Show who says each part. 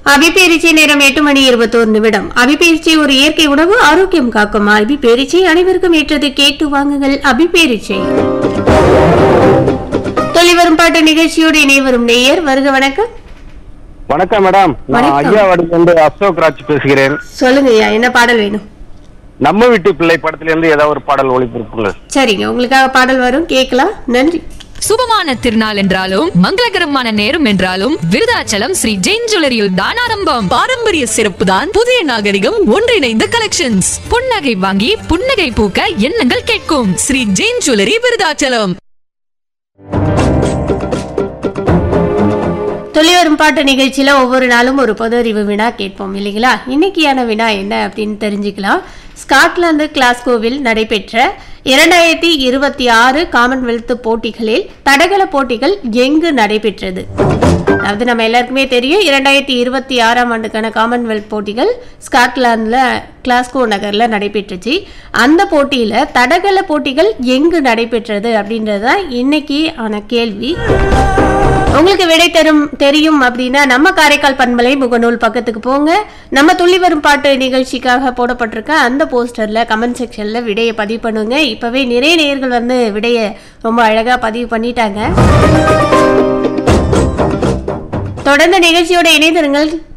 Speaker 1: அபிப்பேரிச்சை நேரம் எட்டு மணி இருபத்தோரு நிமிடம் அபிப்பேரிச்சை ஒரு இயற்கை உணவு ஆரோக்கியம் காக்கும் அபிப்பேரிச்சை அனைவருக்கும் ஏற்றது கேட்டு வாங்குங்கள் அபிப்பேரிச்சை தொழிவரும் பாட்டு நிகழ்ச்சியோடு இணைவரும் நேயர் வருக வணக்கம்
Speaker 2: வணக்கம் மேடம் நான்
Speaker 1: வணக்கம்.
Speaker 2: ஐயாவாடில இருந்து அசோக் ராஜ் பேசுகிறேன்
Speaker 1: சொல்லுங்க ஐயா என்ன பாடல் வேணும்
Speaker 2: நம்ம வீட்டு பிள்ளை படத்துல இருந்து ஏதாவது ஒரு பாடல் ஒளிபரப்புங்க
Speaker 1: சரிங்க உங்களுக்காக பாடல் வரும் கேட்கலாம் நன்றி
Speaker 3: சுபமான திருநாள் என்றாலும் மங்களகரமான நேரம் என்றாலும் விருதாச்சலம் ஸ்ரீ ஜெயின் ஜுவல்லரியில் தான் ஆரம்பம் பாரம்பரிய சிறப்பு தான் புதிய நாகரிகம் ஒன்றிணைந்த கலெக்ஷன்ஸ் புன்னகை வாங்கி புன்னகை பூக்க எண்ணங்கள் கேட்கும் ஸ்ரீ ஜெயின் ஜுவல்லரி விருதாச்சலம்
Speaker 1: தொழிவரும் பாட்டு நிகழ்ச்சியில ஒவ்வொரு நாளும் ஒரு பொது அறிவு வினா கேட்போம் இல்லைங்களா இன்னைக்கான வினா என்ன அப்படின்னு தெரிஞ்சுக்கலாம் ஸ்காட்லாந்து கிளாஸ்கோவில் நடைபெற்ற இரண்டாயிரத்தி இருபத்தி ஆறு காமன்வெல்த் போட்டிகளில் தடகள போட்டிகள் எங்கு நடைபெற்றது அதாவது நம்ம எல்லாருக்குமே தெரியும் இரண்டாயிரத்தி இருபத்தி ஆறாம் ஆண்டுக்கான காமன்வெல்த் போட்டிகள் ஸ்காட்லாந்துல கிளாஸ்கோ நகர்ல நடைபெற்றுச்சு அந்த போட்டியில தடகள போட்டிகள் எங்கு நடைபெற்றது அப்படின்றது தான் இன்னைக்கு ஆன கேள்வி உங்களுக்கு விடை தரும் தெரியும் அப்படின்னா நம்ம காரைக்கால் பண்பலை முகநூல் பக்கத்துக்கு போங்க நம்ம துள்ளி வரும் பாட்டு நிகழ்ச்சிக்காக போடப்பட்டிருக்க அந்த போஸ்டர்ல கமெண்ட் செக்ஷன்ல விடையை பதிவு பண்ணுங்க இப்பவே நிறைய நேயர்கள் வந்து விடையை ரொம்ப அழகா பதிவு பண்ணிட்டாங்க தொடர்ந்து நிகழ்ச்சியோட இணைந்திருங்கள்